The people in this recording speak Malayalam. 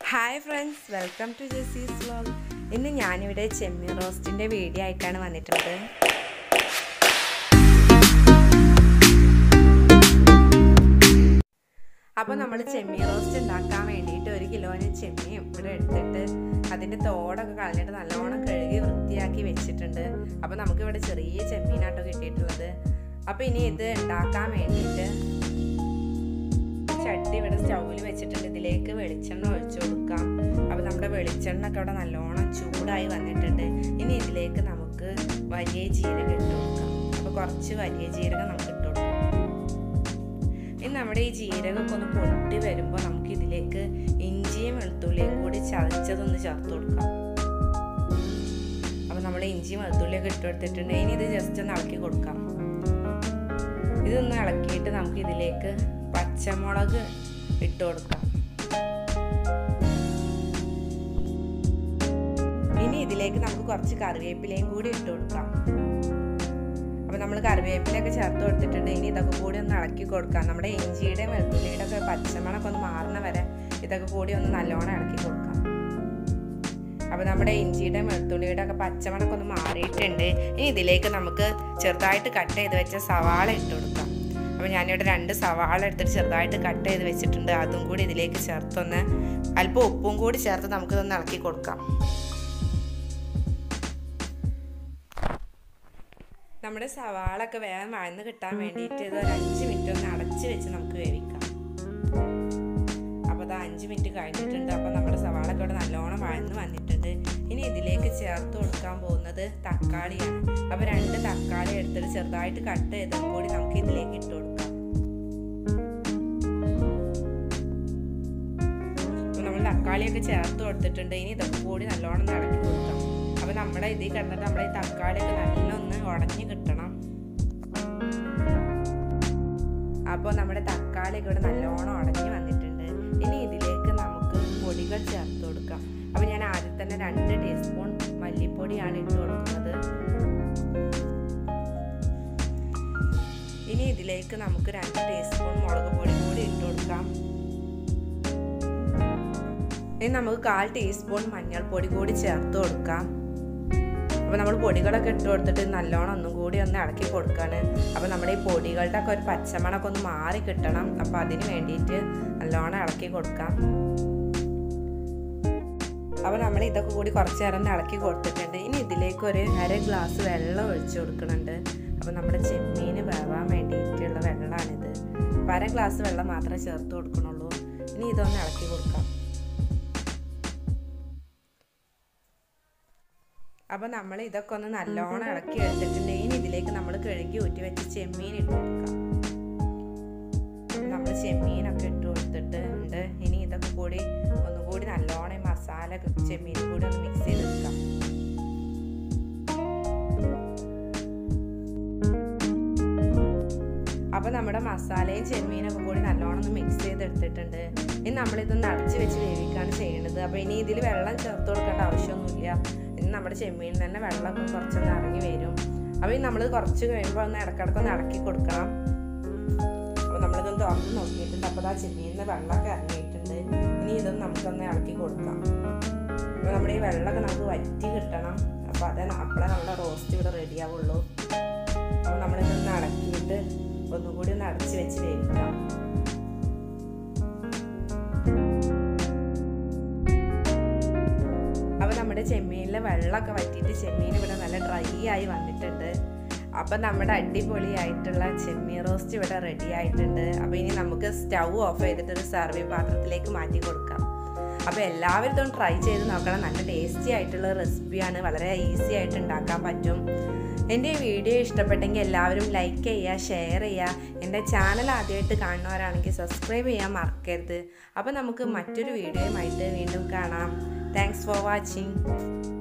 hi friends welcome to Jessy's vlog ഇന്ന് ഞാനിവിടെ ചെമ്മീൻ റോസ്റ്റിൻ്റെ വീഡിയോ ആയിട്ടാണ് വന്നിട്ടുള്ളത് അപ്പോൾ നമ്മൾ ചെമ്മീൻ റോസ്റ്റ് ഉണ്ടാക്കാൻ വേണ്ടിയിട്ട് ഒരു കിലോന് ചെമ്മീൻ ഇവിടെ എടുത്തിട്ട് അതിൻ്റെ തോടൊക്കെ കളഞ്ഞിട്ട് നല്ലോണം കഴുകി വൃത്തിയാക്കി വെച്ചിട്ടുണ്ട് അപ്പോൾ നമുക്കിവിടെ ചെറിയ ചെമ്മീനാട്ടോ കിട്ടിയിട്ടുള്ളത് അപ്പോൾ ഇനി ഇത് ഉണ്ടാക്കാൻ വേണ്ടിയിട്ട് ചട്ടി ഇവിടെ സ്റ്റൗവിൽ വെച്ചിട്ടുണ്ട് ഇതിലേക്ക് വെളിച്ചെണ്ണ ഒഴിച്ചു കൊടുക്കാം അപ്പോൾ നമ്മുടെ വെളിച്ചെണ്ണ ഒക്കെ ഇവിടെ നല്ലോണം ചൂടായി വന്നിട്ടുണ്ട് ഇനി ഇതിലേക്ക് നമുക്ക് വലിയ ജീരകം ഇട്ട് കൊടുക്കാം അപ്പോൾ കുറച്ച് വലിയ ജീരകം നമുക്ക് ഇട്ട് കൊടുക്കാം ഇനി നമ്മുടെ ഈ ജീരകമൊക്കെ ഒന്ന് പൊട്ടി വരുമ്പോൾ നമുക്ക് ഇതിലേക്ക് ഇഞ്ചിയും വെളുത്തുള്ളിയും കൂടി ചതച്ചതൊന്ന് ചേർത്ത് കൊടുക്കാം അപ്പോൾ നമ്മൾ ഇഞ്ചിയും വെളുത്തുള്ളിയൊക്കെ ഇട്ട് കൊടുത്തിട്ടുണ്ട് ഇനി ഇത് ജസ്റ്റ് ഒന്ന് ഇളക്കി കൊടുക്കാം ഇതൊന്ന് ഇളക്കിയിട്ട് നമുക്ക് ഇതിലേക്ക് പച്ചമുളക് ഇട്ട് കൊടുക്കാം ഇനി ഇതിലേക്ക് നമുക്ക് കുറച്ച് കറിവേപ്പിലയും കൂടി ഇട്ട് കൊടുക്കാം അപ്പോൾ നമ്മൾ കറിവേപ്പിലൊക്കെ ചേർത്ത് കൊടുത്തിട്ടുണ്ട് ഇനി ഇതൊക്കെ കൂടി ഒന്ന് ഇളക്കി കൊടുക്കാം നമ്മുടെ ഇഞ്ചിയുടെയും വെളുത്തുള്ളിയുടെ ഒക്കെ പച്ചമണമൊക്കെ ഒന്ന് മാറുന്ന വരെ ഇതൊക്കെ കൂടി ഒന്ന് നല്ലോണം ഇളക്കി കൊടുക്കാം അപ്പോൾ നമ്മുടെ ഇഞ്ചിയുടെ വെളുത്തുള്ളിയുടെ ഒക്കെ പച്ചമണമൊക്കെ ഒന്ന് മാറിയിട്ടുണ്ട് ഇനി ഇതിലേക്ക് നമുക്ക് ചെറുതായിട്ട് കട്ട് ചെയ്ത് വെച്ച സവാള ഇട്ട് കൊടുക്കാം അപ്പോൾ ഞാനിവിടെ രണ്ട് സവാള എടുത്തിട്ട് ചെറുതായിട്ട് കട്ട് ചെയ്ത് വെച്ചിട്ടുണ്ട് അതും കൂടി ഇതിലേക്ക് ചേർത്തൊന്ന് അല്പം ഉപ്പും കൂടി ചേർത്ത് നമുക്കിതൊന്ന് ഇളക്കി കൊടുക്കാം നമ്മുടെ സവാളൊക്കെ വേഗം വഴന്ന് കിട്ടാൻ വേണ്ടിയിട്ട് ഇത് ഒരു അഞ്ച് മിനിറ്റ് ഒന്ന് അടച്ച് വെച്ച് നമുക്ക് വേവിക്കാം അപ്പോൾ അത് അഞ്ച് മിനിറ്റ് കഴിഞ്ഞിട്ടുണ്ട് അപ്പോൾ നമ്മുടെ സവാളൊക്കെ ഇവിടെ നല്ലോണം വഴന്ന് വന്നിട്ടുണ്ട് ഇനി ഇതിലേക്ക് ചേർത്ത് കൊടുക്കാൻ പോകുന്നത് തക്കാളിയാണ് അപ്പോൾ രണ്ട് തക്കാളി എടുത്തിട്ട് ചെറുതായിട്ട് കട്ട് ചെയ്തും കൂടി നമുക്ക് ഇതിലേക്ക് ഇട്ട് കൊടുക്കാം അപ്പോൾ നമ്മൾ തക്കാളിയൊക്കെ ചേർത്ത് കൊടുത്തിട്ടുണ്ട് ഇനി ഇതൊക്കെ കൂടി നല്ലോണം ഇളക്കി കൊടുക്കാം അപ്പോൾ നമ്മുടെ ഇതിൽ കിടന്നിട്ട് നമ്മുടെ ഈ തക്കാളിയൊക്കെ നല്ല ഒന്ന് ഉടഞ്ഞ് കിട്ടണം അപ്പോൾ നമ്മുടെ തക്കാളിയൊക്കെ ഇവിടെ നല്ലോണം ഉടഞ്ഞ് വന്നിട്ടുണ്ട് ഇനി ഇതിലേക്ക് നമുക്ക് പൊടികൾ ചേർത്ത് കൊടുക്കാം അപ്പോൾ ഞാൻ ആദ്യം തന്നെ രണ്ട് ടീസ്പൂൺ മല്ലിപ്പൊടിയാണ് ഇട്ട് കൊടുക്കുന്നത് ഇനി ഇതിലേക്ക് നമുക്ക് രണ്ട് ടീസ്പൂൺ മുളക് പൊടി കൂടി ഇട്ട് കൊടുക്കാം ഇനി നമുക്ക് കാൽ ടീസ്പൂൺ മഞ്ഞൾപ്പൊടി കൂടി ചേർത്ത് കൊടുക്കാം അപ്പോൾ നമ്മൾ പൊടികളൊക്കെ ഇട്ട് കൊടുത്തിട്ട് നല്ലോണം ഒന്നും കൂടി ഒന്ന് ഇളക്കി കൊടുക്കുകയാണ് അപ്പോൾ നമ്മുടെ ഈ പൊടികളുടെ ഒക്കെ ഒരു പച്ചമണമൊക്കെ ഒന്ന് മാറി കിട്ടണം അപ്പോൾ അതിന് വേണ്ടിയിട്ട് നല്ലോണം ഇളക്കി കൊടുക്കാം അപ്പോൾ നമ്മൾ ഇതൊക്കെ കൂടി കുറച്ച് നേരം ഒന്ന് ഇളക്കി കൊടുത്തിട്ടുണ്ട് ഇനി ഇതിലേക്ക് ഒരു അര ഗ്ലാസ് വെള്ളം ഒഴിച്ചു കൊടുക്കുന്നുണ്ട് അപ്പോൾ നമ്മുടെ ചെമ്മീൻ വേവാൻ വേണ്ടിയിട്ടുള്ള വെള്ളമാണിത് അപ്പോൾ അര ഗ്ലാസ് വെള്ളം മാത്രമേ ചേർത്ത് കൊടുക്കണുള്ളൂ ഇനി ഇതൊന്ന് ഇളക്കി കൊടുക്കാം അപ്പോൾ നമ്മൾ ഇതൊക്കെ ഒന്ന് നല്ലോണം ഇളക്കി എടുത്തിട്ടുണ്ട് ഇനി ഇതിലേക്ക് നമ്മൾ കഴുകി ഊറ്റി വെച്ച് ചെമ്മീൻ ഇട്ട് കൊടുക്കാം നമ്മൾ ചെമ്മീനൊക്കെ ഇട്ട് കൊടുത്തിട്ട് ഉണ്ട് ഇനി ഇതൊക്കെ കൂടി ഒന്നുകൂടി നല്ലോണം മസാല ചെമ്മീൻ കൂടി ഒന്ന് മിക്സ് ചെയ്തെടുക്കാം അപ്പോൾ നമ്മുടെ മസാലയും ചെമ്മീനൊക്കെ കൂടി നല്ലോണം ഒന്ന് മിക്സ് ചെയ്തെടുത്തിട്ടുണ്ട് ഇനി നമ്മളിതൊന്ന് അടച്ച് വെച്ച് വേവിക്കുകയാണ് ചെയ്യുന്നത് അപ്പോൾ ഇനി ഇതിൽ വെള്ളം ചേർത്ത് കൊടുക്കേണ്ട ആവശ്യമൊന്നുമില്ല ഇനി നമ്മുടെ ചെമ്മീൻ തന്നെ വെള്ളമൊക്കെ കുറച്ചൊന്ന് ഇറങ്ങി വരും അപ്പോൾ നമ്മൾ കുറച്ച് കഴിയുമ്പോൾ ഒന്ന് ഇടക്കിടക്ക് ഒന്ന് ഇളക്കി കൊടുക്കണം അപ്പോൾ നമ്മളിതൊന്ന് തുറന്ന് നോക്കിയിട്ടുണ്ട് അപ്പോൾ ആ ചെമ്മീനിന്ന് വെള്ളമൊക്കെ ഇറങ്ങിയിട്ടുണ്ട് ഇനി ഇതൊന്ന് നമുക്കൊന്ന് ഇളക്കി കൊടുക്കാം അപ്പോൾ നമ്മുടെ ഈ വെള്ളമൊക്കെ നമുക്ക് വറ്റി കിട്ടണം അപ്പോൾ അത് അപ്പോഴേ നമ്മുടെ റോസ്റ്റ് ഇവിടെ റെഡി ആവുള്ളൂ അപ്പോൾ നമ്മളിതൊന്ന് ഇളക്കിയിട്ട് ഒന്നുകൂടി ഒന്ന് അടച്ച് വെച്ച് വേവിക്കാം അപ്പോൾ നമ്മുടെ ചെമ്മീനിലെ വെള്ളമൊക്കെ വറ്റിയിട്ട് ചെമ്മീൻ ഇവിടെ നല്ല ഡ്രൈ ആയി വന്നിട്ടുണ്ട് അപ്പം നമ്മുടെ അടിപൊളിയായിട്ടുള്ള ചെമ്മീൻ റോസ്റ്റ് ഇവിടെ റെഡി ആയിട്ടുണ്ട് അപ്പോൾ ഇനി നമുക്ക് സ്റ്റൗ ഓഫ് ചെയ്തിട്ട് ഒരു സർവിങ് പാത്രത്തിലേക്ക് മാറ്റി കൊടുക്കാം അപ്പോൾ എല്ലാവരും ഇതൊന്ന് ട്രൈ ചെയ്ത് നോക്കണം നല്ല ടേസ്റ്റി ആയിട്ടുള്ള റെസിപ്പിയാണ് വളരെ ഈസി ആയിട്ട് ഉണ്ടാക്കാൻ പറ്റും എൻ്റെ ഈ വീഡിയോ ഇഷ്ടപ്പെട്ടെങ്കിൽ എല്ലാവരും ലൈക്ക് ചെയ്യുക ഷെയർ ചെയ്യുക എൻ്റെ ചാനൽ ആദ്യമായിട്ട് കാണുന്നവരാണെങ്കിൽ സബ്സ്ക്രൈബ് ചെയ്യാൻ മറക്കരുത് അപ്പോൾ നമുക്ക് മറ്റൊരു വീഡിയോയുമായിട്ട് വീണ്ടും കാണാം താങ്ക്സ് ഫോർ വാച്ചിങ്